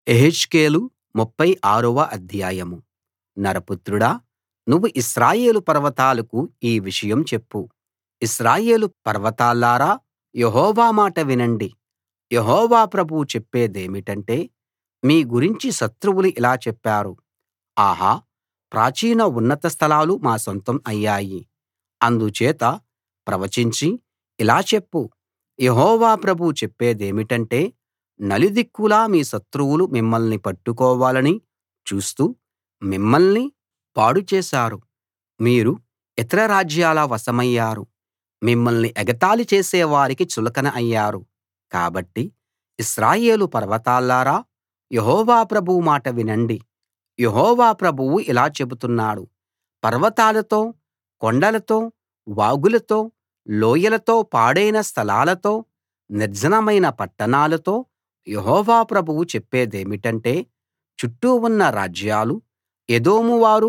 యెహెజ్కేలు 36 వ అధ్యాయం నరపుత్రుడా నువ్వు ఇశ్రాయేలు పర్వతాలకు ఈ విషయం చెప్పు ఇశ్రాయేలు పర్వతాల్లారా యెహోవా మాట వినండి యెహోవా ప్రభువు చెప్పేదేమిటంటే మీ గురించి శత్రువులు ఇలా చెప్పారు ఆహా ప్రాచీన ఉన్నత స్థలాలు మా సొంతం అయ్యాయి అందుచేత ప్రవచించి ఇలా చెప్పు యెహోవా ప్రభువు చెప్పేదేమిటంటే నలుదిక్కులా మీ శత్రువులు మిమ్మల్ని పట్టుకోవాలని చూస్తూ మిమ్మల్ని పాడు చేశారు మీరు ఇతర రాజ్యాల వశమయ్యారు మిమ్మల్ని ఎగతాళి చేసే వారికి చులకన అయ్యారు కాబట్టి ఇశ్రాయేలు పర్వతాల్లారా యెహోవా ప్రభువు మాట వినండి యెహోవా ప్రభువు ఇలా చెబుతున్నాడు పర్వతాలతో కొండలతో వాగులతో లోయలతో పాడైన స్థలాలతో నిర్జనమైన పట్టణాలతో యెహోవా ప్రభువు చెప్పేదేమిటంటే చుట్టూ ఉన్న రాజ్యాలు ఎదోము వారు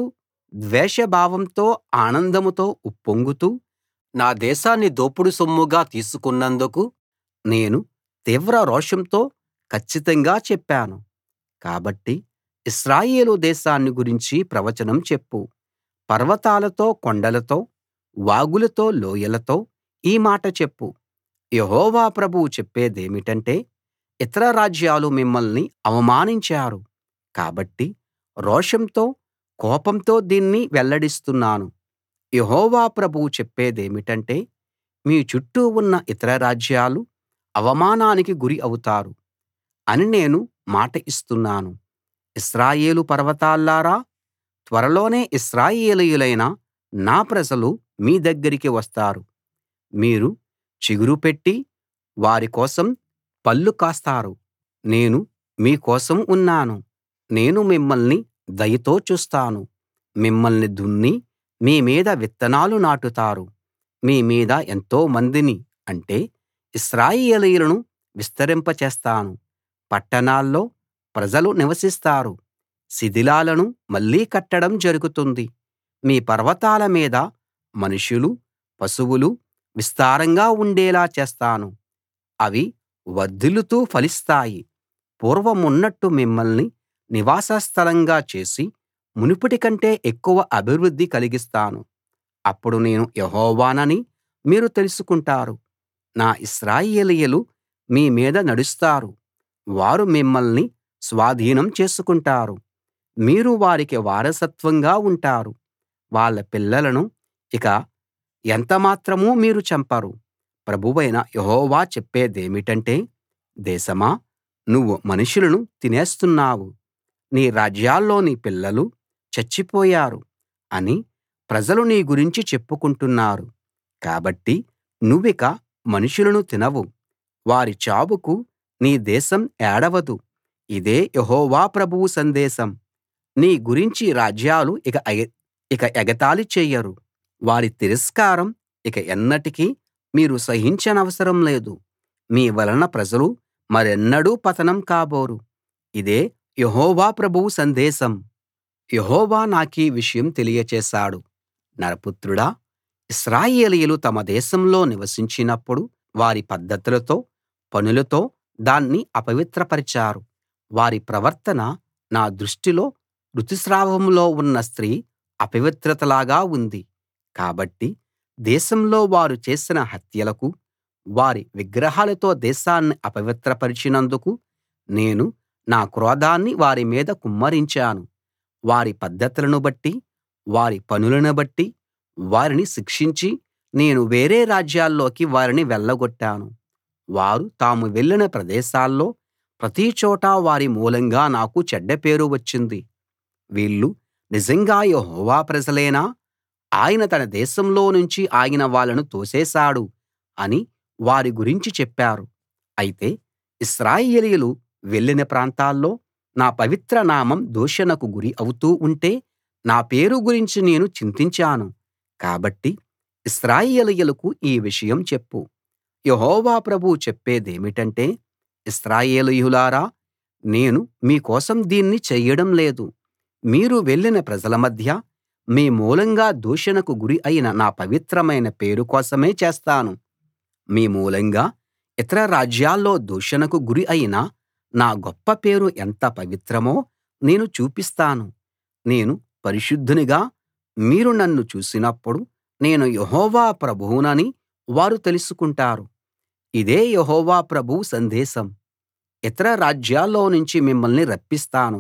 ద్వేషభావంతో ఆనందంతో ఉప్పొంగుతూ నా దేశాన్ని దోపుడు సొమ్ముగా తీసుకున్నందుకు నేను తీవ్ర రోషంతో కచ్చితంగా చెప్పాను కాబట్టి ఇశ్రాయేలు దేశాన్ని గురించి ప్రవచనం చెప్పు పర్వతాలతో కొండలతో వాగులతో లోయలతో ఈ మాట చెప్పు యెహోవా ప్రభువు చెప్పేదేమిటంటే ఇతర రాజ్యాలు మిమ్మల్ని అవమానించారు కాబట్టి రోషంతో కోపంతో దీన్ని వెల్లడిస్తున్నాను యెహోవా ప్రభువు చెప్పేదేమిటంటే మీ చుట్టూ ఉన్న ఇతర రాజ్యాలు అవమానానికి గురి అవుతారు అని నేను మాట ఇస్తున్నాను ఇశ్రాయేలు పర్వతాల్లారా త్వరలోనే ఇశ్రాయేలీయులైన నా ప్రజలు మీ దగ్గరికి వస్తారు మీరు చిగురు పెట్టి వారి కోసం పళ్ళు కాస్తారు నేను మీ కోసం ఉన్నాను నేను మిమ్మల్ని దయతో చూస్తాను మిమ్మల్ని దున్ని మీ మీద విత్తనాలు నాటుతారు మీ మీద ఎంతో మందిని అంటే ఇశ్రాయేలీయులను విస్తరింపచేస్తాను పట్టణాల్లో ప్రజలు నివసిస్తారు శిథిలాలను మళ్ళీ కట్టడం జరుగుతుంది మీ పర్వతాల మీద మనుషులు పశువులు విస్తారంగా ఉండేలా చేస్తాను అవి వర్ధిల్లుతూ ఫలిస్తాయి పూర్వమున్నట్టు మిమ్మల్ని నివాస స్థలంగా చేసి మునుపటి కంటే ఎక్కువ అభివృద్ధి కలిగిస్తాను అప్పుడు నేను యెహోవానని మీరు తెలుసుకుంటారు నా ఇశ్రాయేలీయులు మీ మీద నడుస్తారు వారు మిమ్మల్ని స్వాధీనం చేసుకుంటారు మీరు వారికి వారసత్వంగా ఉంటారు వాళ్ళ పిల్లలను ఇక ఎంతమాత్రం మీరు చంపరు ప్రభువైన యెహోవా చెప్పేదేమిటంటే దేశమా నువ్వు మనుషులను తినేస్తున్నావు నీ రాజ్యాల్లోని పిల్లలు చచ్చిపోయారు అని ప్రజలు నీ గురించి చెప్పుకుంటున్నారు కాబట్టి నువ్విక మనుషులను తినవు వారి చావుకు నీ దేశం ఏడవదు ఇదే యెహోవా ప్రభువు సందేశం నీ గురించి రాజ్యాలు ఇక ఎగ ఇక ఎగతాళి చెయ్యరు వారి తిరస్కారం ఇక ఎన్నటికీ మీరు సహించనవసరం లేదు మీ వలన ప్రజలు మరెన్నడూ పతనం కాబోరు ఇదే యెహోవా ప్రభువు సందేశం యెహోవా నాకీ విషయం తెలియచేశాడు నరపుత్రుడా ఇశ్రాయేలీయులు తమ దేశంలో నివసించినప్పుడు వారి పద్ధతులతో పనులతో దాన్ని అపవిత్రపరిచారు వారి ప్రవర్తన నా దృష్టిలో ఋతుస్రావంలో ఉన్న స్త్రీ అపవిత్రతలాగా ఉంది కాబట్టి దేశంలో వారు చేసిన హత్యలకు వారి విగ్రహాలతో దేశాన్ని అపవిత్రపరచినందుకు నేను నా క్రోధాన్ని వారి మీద కుమ్మరించాను వారి పద్ధతులను బట్టి వారి పనులను బట్టి వారిని శిక్షించి నేను వేరే రాజ్యాల్లోకి వారిని వెళ్ళగొట్టాను వారు తాము వెళ్ళిన ప్రదేశాల్లో ప్రతిచోటా వారి మూలంగా నాకు చెడ్డ పేరు వచ్చింది వీళ్ళు నిజంగా యెహోవా ప్రజలేనా ఆయన తన దేశంలో నుంచి ఆయన వాళ్ళను తోసేశాడు అని వారి గురించి చెప్పారు అయితే ఇశ్రాయేలీయులు వెళ్ళిన ప్రాంతాల్లో నా పవిత్ర నామం దూషణకు గురి అవుతూ ఉంటే నా పేరు గురించి నేను చింతించాను కాబట్టి ఇశ్రాయేలీయులకు ఈ విషయం చెప్పు యెహోవా ప్రభువు చెప్పేదేమిటంటే ఇశ్రాయేలీయులారా నేను మీ కోసం దీన్ని చెయ్యడం లేదు మీరు వెళ్ళిన ప్రజల మధ్య మీ మూలంగా దూషణకు గురి అయిన నా పవిత్రమైన పేరు కోసమే చేస్తాను మీ మూలంగా ఇతర రాజ్యాల్లో దూషణకు గురి అయిన నా గొప్ప పేరు ఎంత పవిత్రమో నేను చూపిస్తాను నేను పరిశుద్ధునిగా మీరు నన్ను చూసినప్పుడు నేను యెహోవా ప్రభువునని వారు తెలుసుకుంటారు ఇదే యెహోవా ప్రభువు సందేశం ఇతర రాజ్యాల్లో నుంచి మిమ్మల్ని రప్పిస్తాను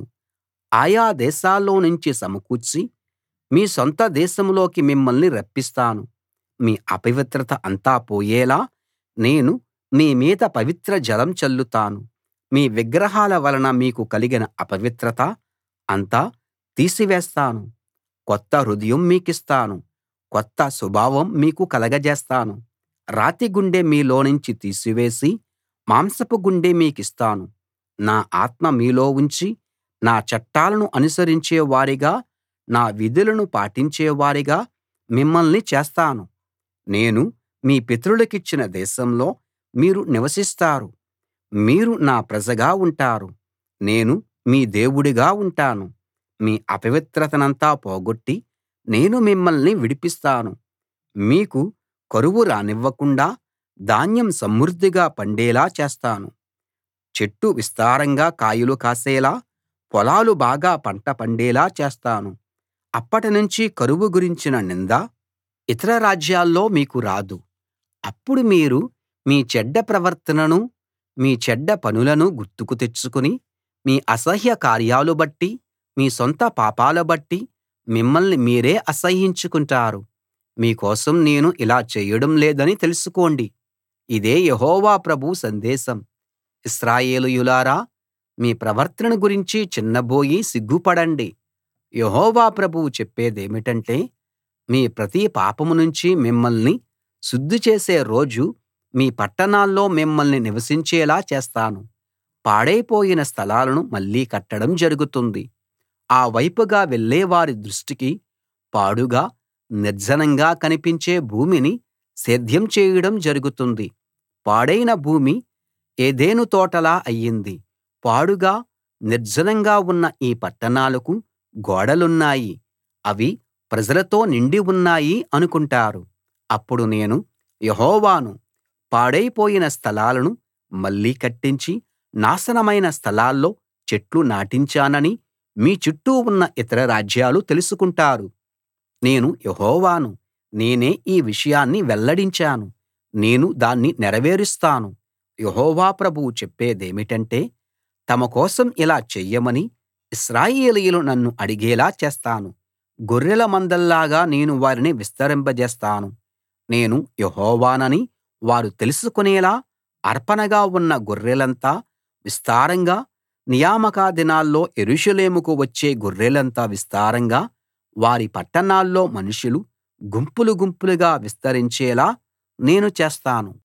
ఆయా దేశాల్లో నుంచి సమకూర్చి మీ సొంత దేశంలోకి మిమ్మల్ని రప్పిస్తాను మీ అపవిత్రత అంతా పోయేలా నేను మీ మీద పవిత్ర జలం చల్లుతాను మీ విగ్రహాల వలన మీకు కలిగిన అపవిత్రత అంతా తీసివేస్తాను కొత్త హృదయం మీకిస్తాను కొత్త స్వభావం మీకు కలగజేస్తాను రాతి గుండె మీలోనుంచి తీసివేసి మాంసపు గుండె మీకిస్తాను నా ఆత్మ మీలో ఉంచి నా చట్టాలను అనుసరించే వారిగా నా విధులను పాటించే వారిగా మిమ్మల్ని చేస్తాను నేను మీ పితరులకిచ్చిన దేశంలో మీరు నివసిస్తారు మీరు నా ప్రజగా ఉంటారు నేను మీ దేవుడిగా ఉంటాను మీ అపవిత్రతనంతా పోగొట్టి నేను మిమ్మల్ని విడిపిస్తాను మీకు కరువు రానివ్వకుండా ధాన్యం సమృద్ధిగా పండేలా చేస్తాను చెట్టు విస్తారంగా కాయలు కాసేలా పొలాలు బాగా పంట పండేలా చేస్తాను అప్పటినుంచి కరువు గురించిన నింద ఇతర రాజ్యాల్లో మీకు రాదు అప్పుడు మీరు మీ చెడ్డ ప్రవర్తనను మీ చెడ్డ పనులను గుర్తుకు తెచ్చుకుని మీ అసహ్య కార్యాలు బట్టి మీ సొంత పాపాల బట్టి మిమ్మల్ని మీరే అసహ్యించుకుంటారు మీ కోసం నేను ఇలా చేయడం లేదని తెలుసుకోండి ఇదే యెహోవా ప్రభువు సందేశం ఇశ్రాయేలీయులారా మీ ప్రవర్తన గురించి చిన్నబోయి సిగ్గుపడండి యెహోవా ప్రభువు చెప్పేదేమిటంటే మీ ప్రతి పాపం నుంచి మిమ్మల్ని శుద్ధి చేసే రోజు మీ పట్టణాల్లో మిమ్మల్ని నివసించేలా చేస్తాను పాడైపోయిన స్థలాలను మళ్ళీ కట్టడం జరుగుతుంది ఆ వైపుగా వెళ్ళేవారి దృష్టికి పాడుగా నిర్జనంగా కనిపించే భూమిని సేద్యం చేయడం జరుగుతుంది పాడైన భూమి ఏదెను తోటలా అయింది పాడుగా నిర్జనంగా ఉన్న ఈ పట్టణాలకు గోడలున్నాయి అవి ప్రజలతో నిండి ఉన్నాయి అనుకుంటారు అప్పుడు నేను యెహోవాను పాడైపోయిన స్థలాలను మళ్ళీ కట్టించి నాశనమైన స్థలాల్లో చెట్లు నాటించానని మీ చుట్టూ ఉన్న ఇతర రాజ్యాలు తెలుసుకుంటారు నేను యెహోవాను నేనే ఈ విషయాన్ని వెల్లడించాను నేను దాన్ని నెరవేరుస్తాను యెహోవా ప్రభువు చెప్పేదేమిటంటే తమ కోసం ఇలా చెయ్యమని ఇశ్రాయేలీయులు నన్ను అడిగేలా చేస్తాను గొర్రెల మందల్లాగా నేను వారిని విస్తరింపజేస్తాను నేను యెహోవానని వారు తెలుసుకునేలా అర్పణగా ఉన్న గొర్రెలంతా విస్తారంగా నియామక దినాల్లో యెరూషలేముకు వచ్చే గొర్రెలంతా విస్తారంగా వారి పట్టణాల్లో మనుషులు గుంపులు గుంపులుగా విస్తరించేలా నేను చేస్తాను